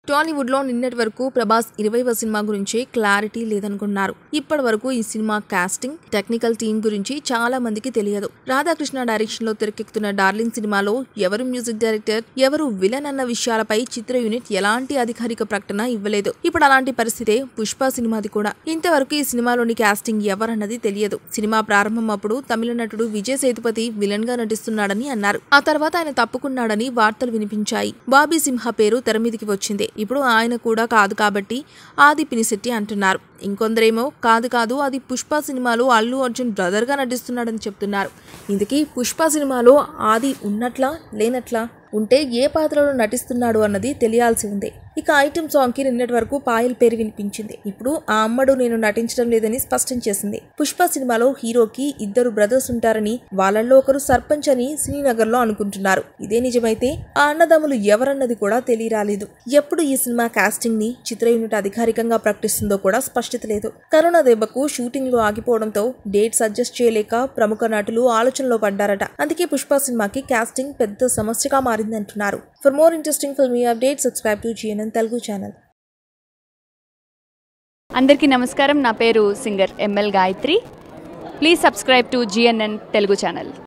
టాలీవుడ్ లో నిన్నటి వరకు ప్రభాస్ ఇరవైవ సినిమా గురించి క్లారిటీ లేదనుకున్నారు ఇప్పటి వరకు ఈ సినిమా కాస్టింగ్ టెక్నికల్ టీం గురించి చాలా మందికి తెలియదు రాధాకృష్ణ డైరెక్షన్ లో తెరకెక్కుతున్న డార్లింగ్ సినిమాలో ఎవరు మ్యూజిక్ డైరెక్టర్ ఎవరు విలన్ అన్న విషయాలపై చిత్ర యూనిట్ ఎలాంటి అధికారిక ప్రకటన ఇవ్వలేదు ఇప్పుడు అలాంటి పరిస్థితే పుష్ప సినిమాది కూడా ఇంతవరకు ఈ సినిమాలోని కాస్టింగ్ ఎవరన్నది తెలియదు సినిమా ప్రారంభం అప్పుడు తమిళ నటుడు విజయ్ సేతుపతి విలన్ గా నటిస్తున్నాడని అన్నారు ఆ తర్వాత ఆయన తప్పుకున్నాడని వార్తలు వినిపించాయి బాబీ సింహ పేరు తెర మీదికి వచ్చింది ఇప్పుడు ఆయన కూడా కాదు కాబట్టి ఆది పినిశెట్టి అంటున్నారు ఇంకొందరేమో కాదు కాదు అది పుష్ప సినిమాలో అల్లు అర్జున్ బ్రదర్గా నటిస్తున్నాడని చెప్తున్నారు ఇందుకీ పుష్ప సినిమాలో ఆది ఉన్నట్లా లేనట్లా ఉంటే ఏ పాత్రలో నటిస్తున్నాడు అన్నది తెలియాల్సి ఉంది ఇక ఐటమ్ సాంగ్ కి నిన్నటి వరకు పాయల్ పేరు వినిపించింది ఇప్పుడు ఆ అమ్మడు నేను నటించడం లేదని స్పష్టం చేసింది పుష్ప సినిమాలో హీరోకి ఇద్దరు బ్రదర్స్ ఉంటారని వాళ్ళల్లో ఒకరు సర్పంచ్ అని శ్రీనగర్ లో అనుకుంటున్నారు ఇదే నిజమైతే ఆ అన్నదమ్ములు ఎవరన్నది కూడా తెలియరాలేదు ఎప్పుడు ఈ సినిమా కాస్టింగ్ ని చిత్ర యూనిట్ అధికారికంగా ప్రకటిస్తుందో కూడా స్పష్టత లేదు కరోనా దెబ్బకు షూటింగ్ లో ఆగిపోవడంతో డేట్స్ అడ్జస్ట్ చేయలేక ప్రముఖ నటులు ఆలోచనలో పడ్డారట అందుకే పుష్ప సినిమాకి కాస్టింగ్ పెద్ద సమస్యగా మారిందంటున్నారు for more interesting filmy update subscribe to GNN Telugu channel అందరికీ నమస్కారం నా పేరు singer ML Gayathri please subscribe to GNN Telugu channel